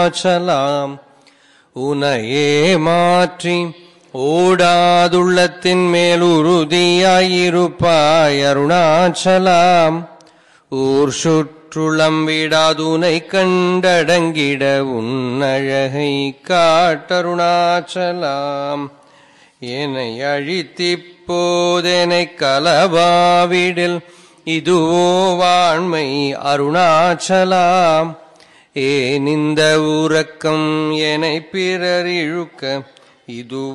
அருணாச்சலாம் உனையே மாற்றி ஓடாதுள்ளத்தின் மேல் உறுதியாயிருப்பாய் அருணாச்சலாம் ஊர் சுற்றுளம் விடாதுனை கண்டடங்கிட உன்னழகை காட்டருணாச்சலாம் என்னை அழித்திப்போதெனை கலவாவிடில் இதுவோ வாண்மை அருணாச்சலாம் ஏன் இந்த உறக்கம் என்னை பிறர் இழுக்க இது